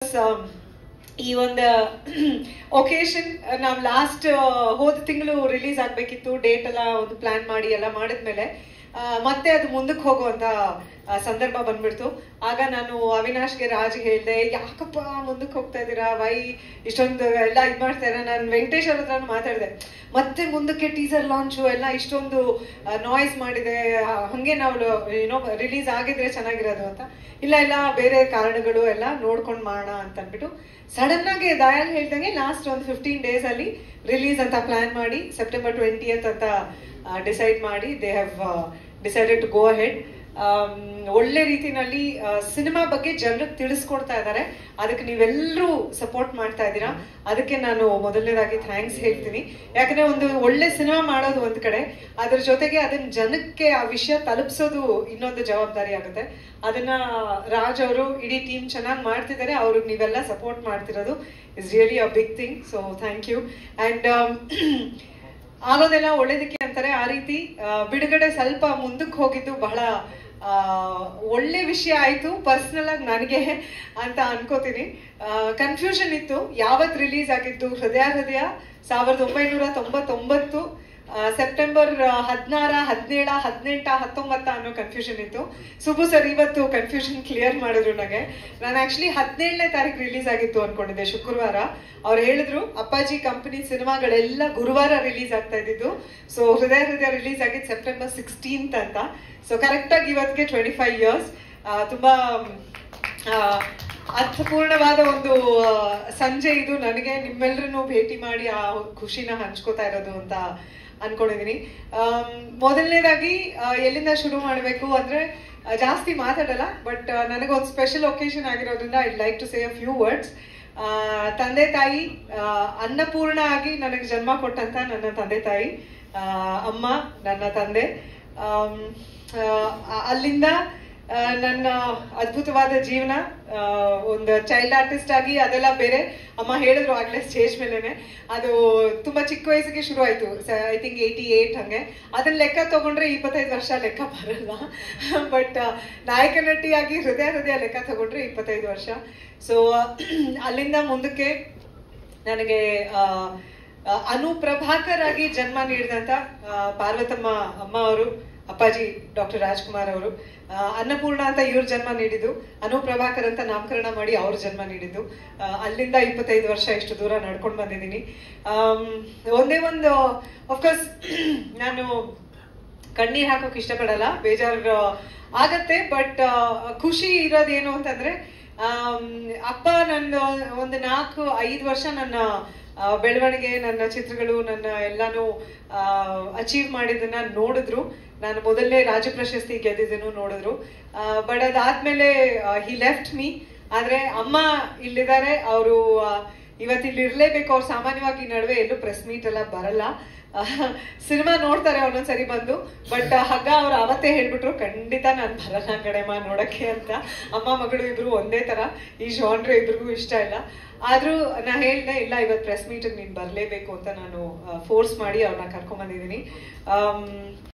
because ಈ ಒಂದು occasion ನಾವು ಲಾಸ್ಟ್ ಹೋದ ತಿಂಗಳು ರಿಲೀಸ್ ಆಗ್ಬೇಕಿತ್ತು ಡೇಟ್ ಎಲ್ಲ ಒಂದು ಪ್ಲಾನ್ ಮಾಡಿ ಎಲ್ಲ ಮಾಡಿದ್ಮೇಲೆ ಆ, ಮತ್ತೆ ಅದು ಮುಂದಕ್ಕೆ ಹೋಗುವಂತ ಆ, ಸಂದರ್ಭ ಬಂದ್ಬಿಡ್ತು ಆಗ ನಾನು ಅವಿನಾಶ್ಗೆ ರಾಜ್ ಹೇಳ್ದೆ ಯಾಕಪ್ಪ ಮುಂದಕ್ಕೆ ಹೋಗ್ತಾ ಇದ್ದೀರಾ ವೈ ಇಷ್ಟೊಂದು ಎಲ್ಲ ಇದ್ ಮಾಡ್ತಾರೆ ನಾನು ವೆಂಕಟೇಶ್ ಅವ್ರ ಹತ್ರ ಮಾತಾಡಿದೆ ಮತ್ತೆ ಮುಂದಕ್ಕೆ ಟೀಸರ್ ಲಾಂಚು ಎಲ್ಲ ಇಷ್ಟೊಂದು ನಾಯ್ಸ್ ಮಾಡಿದೆ ಆ, ಹಂಗೆ ನಾವು ಏನೋ ರಿಲೀಸ್ ಆಗಿದ್ರೆ ಚೆನ್ನಾಗಿರೋದು ಅಂತ ಇಲ್ಲ ಇಲ್ಲ ಬೇರೆ ಕಾರಣಗಳು ಎಲ್ಲ ನೋಡ್ಕೊಂಡು ಮಾಡೋಣ ಅಂತ ಅಂದ್ಬಿಟ್ಟು ಸಡನ್ ಆಗಿ ದಯಾಲ್ ಹೇಳ್ದಂಗೆ ಲಾಸ್ಟ್ ಒಂದು ಫಿಫ್ಟೀನ್ ಡೇಸ್ ಅಲ್ಲಿ ರಿಲೀಸ್ ಅಂತ ಪ್ಲಾನ್ ಮಾಡಿ ಸೆಪ್ಟೆಂಬರ್ ಟ್ವೆಂಟಿಯತ್ ಅಂತ ಡಿಸೈಡ್ ಮಾಡಿ they have decided to go ahead ಒಳ್ಳೆ ರೀತಿನಲ್ಲಿ ಸಿನಿಮಾ ಬಗ್ಗೆ ಜನರಿಗೆ ತಿಳಿಸ್ಕೊಡ್ತಾ ಇದ್ದಾರೆ ಅದಕ್ಕೆ ನೀವೆಲ್ಲರೂ ಸಪೋರ್ಟ್ ಮಾಡ್ತಾ ಇದ್ದೀರಾ ಅದಕ್ಕೆ ನಾನು ಮೊದಲನೇದಾಗಿ ಥ್ಯಾಂಕ್ಸ್ ಹೇಳ್ತೀನಿ ಯಾಕಂದ್ರೆ ಒಂದು ಒಳ್ಳೆ ಸಿನಿಮಾ ಮಾಡೋದು ಒಂದ್ ಕಡೆ ಅದ್ರ ಜೊತೆಗೆ ಅದನ್ನ ಜನಕ್ಕೆ ಆ ವಿಷಯ ತಲುಪಿಸೋದು ಇನ್ನೊಂದು ಜವಾಬ್ದಾರಿ ಆಗುತ್ತೆ ಅದನ್ನ ರಾಜ್ ಅವರು ಇಡೀ ಟೀಮ್ ಚೆನ್ನಾಗಿ ಮಾಡ್ತಿದ್ದಾರೆ ಅವ್ರಿಗೆ ನೀವೆಲ್ಲ ಸಪೋರ್ಟ್ ಮಾಡ್ತಿರೋದು is really a big thing so thank you and ಆಗೋದೆಲ್ಲ ಒಳ್ಳೇದಕ್ಕೆ ಅಂತಾರೆ ಆ ರೀತಿ ಆ, ಬಿಡುಗಡೆ ಸ್ವಲ್ಪ ಮುಂದಕ್ಕೆ ಹೋಗಿದ್ದು ಬಹಳ ಆ, ಒಳ್ಳೆ ವಿಷಯ ಆಯ್ತು ಪರ್ಸನಲ್ ಆಗಿ ನನಗೆ ಅಂತ ಅನ್ಕೋತೀನಿ ಕನ್ಫ್ಯೂಷನ್ ಇತ್ತು ಯಾವತ್ ರಿಲೀಸ್ ಆಗಿದ್ದು ಹೃದಯ ಹೃದಯ ಸಾವಿರದ ಒಂಬೈನೂರ ತೊಂಬತ್ತೊಂಬತ್ತು ಆ, ಸೆಪ್ಟೆಂಬರ್ ಹದಿನಾರ ಹದಿನೇಳ ಹದಿನೆಂಟ ಹತ್ತೊಂಬತ್ತ ಅನ್ನೋ ಕನ್ಫ್ಯೂಷನ್ ಇತ್ತು ಸುಬು ಸರ್ ಇವತ್ತು ಕನ್ಫ್ಯೂಷನ್ ಕ್ಲಿಯರ್ ಮಾಡಿದ್ರು ನನಗೆ ನಾನು ಆಕ್ಚುಲಿ ಹದಿನೇಳನೇ ತಾರೀಕು ರಿಲೀಸ್ ಆಗಿತ್ತು ಅನ್ಕೊಂಡಿದ್ದೆ ಶುಕ್ರವಾರ ಅವ್ರು ಹೇಳಿದ್ರು ಅಪ್ಪಾಜಿ ಕಂಪನಿ ಸಿನಿಮಾಗಳೆಲ್ಲ ಗುರುವಾರ ರಿಲೀಸ್ ಆಗ್ತಾ ಇದ್ದಿದ್ದು ಸೊ ಹೃದಯ ಹೃದಯ ರಿಲೀಸ್ ಆಗಿದ್ದು ಸೆಪ್ಟೆಂಬರ್ ಸಿಕ್ಸ್ಟೀನ್ತ್ ಅಂತ ಸೊ ಕರೆಕ್ಟ್ ಆಗಿ ಇವತ್ತಿಗೆ ಟ್ವೆಂಟಿ ಫೈವ್ ಇಯರ್ಸ್ ತುಂಬಾ ಆ, ಅರ್ಥಪೂರ್ಣವಾದ ಒಂದು ಆ, ಸಂಜೆ ಇದು ನನಗೆ ನಿಮ್ಮೆಲ್ಲರನ್ನು ಭೇಟಿ ಮಾಡಿ ಆ ಖುಷಿನ ಹಂಚ್ಕೋತಾ ಇರೋದು ಅಂತ ಅನ್ಕೊಂಡಿದೀನಿ ಆಮ್, ಮೊದಲನೇದಾಗಿ ಆ, ಎಲ್ಲಿಂದ ಶುರು ಮಾಡಬೇಕು ಅಂದ್ರೆ ಆ, ಜಾಸ್ತಿ ಮಾತಾಡಲ್ಲ ಬಟ್ ನನಗೊಂದು ಸ್ಪೆಷಲ್ ಒಕೇಶನ್ ಆಗಿರೋದ್ರಿಂದ I like to say a few words ತಂದೆ ತಾಯಿ ಆ, ಅನ್ನಪೂರ್ಣ ಆಗಿ ನನಗೆ ಜನ್ಮ ಕೊಟ್ಟಂತ ನನ್ನ ತಂದೆ ತಾಯಿ ಆ, ಅಮ್ಮ ನನ್ನ ತಂದೆ ಆಮ್, ಆ, ಅಲ್ಲಿಂದ ಆ, ನನ್ನ ಅದ್ಭುತವಾದ ಜೀವನ ಆ, ಒಂದು ಚೈಲ್ಡ್ ಆರ್ಟಿಸ್ಟ್ ಆಗಿ ಅದೆಲ್ಲ ಬೇರೆ ಅಮ್ಮ ಹೇಳಿದ್ರು ಆಗ್ಲೇ ಸ್ಟೇಜ್ ಮೇಲೆನೆ ಅದು ತುಂಬಾ ಚಿಕ್ಕ ವಯಸ್ಸಿಗೆ ಶುರು ಆಯ್ತು ಐ ಥಿಂಕ್ ಏಯ್ಟಿ ಏಟ್ ಹಂಗೆ ಅದನ್ನ ಲೆಕ್ಕ ತಗೊಂಡ್ರೆ ಇಪ್ಪತ್ತೈದು ವರ್ಷ ಲೆಕ್ಕ ಬರಲ್ಲ ಬಟ್ ನಾಯಕ ನಟಿಯಾಗಿ ಹೃದಯ ಹೃದಯ ಲೆಕ್ಕ ತಗೊಂಡ್ರೆ ಇಪ್ಪತ್ತೈದು ವರ್ಷ ಸೊ ಅಲ್ಲಿಂದ ಮುಂದಕ್ಕೆ ನನಗೆ ಆ, ಆ, ಅನು ಪ್ರಭಾಕರ್ ಆಗಿ ಜನ್ಮ ನೀಡಿದಂತ ಆ, ಪಾರ್ವತಮ್ಮ ಅಮ್ಮ ಅವರು ಅಪ್ಪಾಜಿ ಡಾಕ್ಟರ್ ರಾಜ್ಕುಮಾರ್ ಅವರು ಆ, ಅನ್ನಪೂರ್ಣ ಅಂತ ಇವ್ರ ಜನ್ಮ ನೀಡಿದ್ದು ಅನು ಪ್ರಭಾಕರ್ ಅಂತ ನಾಮಕರಣ ಮಾಡಿ ಅವ್ರ ಜನ್ಮ ನೀಡಿದ್ದು ಆ, ಅಲ್ಲಿಂದ ಇಪ್ಪತ್ತೈದು ವರ್ಷ ಇಷ್ಟು ದೂರ ನಡ್ಕೊಂಡು ಬಂದಿದ್ದೀನಿ ಆಮ್, ಒಂದೇ ಒಂದು ಅಫ್ಕೋರ್ಸ್ ನಾನು ಕಣ್ಣೀರ್ ಹಾಕೋಕ್ ಇಷ್ಟಪಡಲ್ಲ ಬೇಜಾರು ಆಗತ್ತೆ ಬಟ್ ಖುಷಿ ಇರೋದೇನು ಅಂತಂದ್ರೆ ಆಮ್, ಅಪ್ಪ ನನ್ನ ಒಂದು ನಾಲ್ಕು ಐದು ವರ್ಷ ನನ್ನ ಆ, ಬೆಳವಣಿಗೆ ನನ್ನ ಚಿತ್ರಗಳು ನನ್ನ ಎಲ್ಲಾನು ಅಚೀವ್ ಮಾಡಿದ್ದನ್ನ ನೋಡಿದ್ರು ನಾನು ಮೊದಲನೇ ರಾಜ್ಯ ಪ್ರಶಸ್ತಿ ಗೆದ್ದಿದ್ದನ್ನು ನೋಡಿದ್ರು ಬಟ್ ಅದಾದ್ಮೇಲೆ ಹಿ ಲೆಫ್ಟ್ ಮೀ ಆದ್ರೆ ಅಮ್ಮ ಇಲ್ಲಿದ್ದಾರೆ ಅವರು ಇವತ್ತು ಇಲ್ಲಿ ಇರ್ಲೇಬೇಕು ಅವ್ರು ಸಾಮಾನ್ಯವಾಗಿ ಈ ನಡುವೆ ಎಲ್ಲೂ ಪ್ರೆಸ್ ಮೀಟ್ ಎಲ್ಲ ಬರಲ್ಲ ಸಿನಿಮಾ ನೋಡ್ತಾರೆ ಒಂದೊಂದ್ಸರಿ ಬಂದು ಬಟ್ ಹಗ್ಗ ಅವ್ರು ಅವತ್ತೇ ಹೇಳ್ಬಿಟ್ರು ಖಂಡಿತ ನಾನು ಬರಲ್ಲ ಕಡೆಮ ನೋಡಕ್ಕೆ ಅಂತ ಅಮ್ಮ ಮಗಳು ಇಬ್ರು ಒಂದೇ ತರ ಈ ಜಾನ್ರೆ ಇಬ್ರಿಗೂ ಇಷ್ಟ ಇಲ್ಲ ಆದ್ರೂ ನಾ ಹೇಳ್ದೆ ಇಲ್ಲ ಇವತ್ತು ಪ್ರೆಸ್ ಮೀಟ್ ನೀನ್ ಬರ್ಲೇಬೇಕು ಅಂತ ನಾನು ಫೋರ್ಸ್ ಮಾಡಿ ಅವ್ರನ್ನ ಕರ್ಕೊಂಡ್ ಬಂದಿದ್ದೀನಿ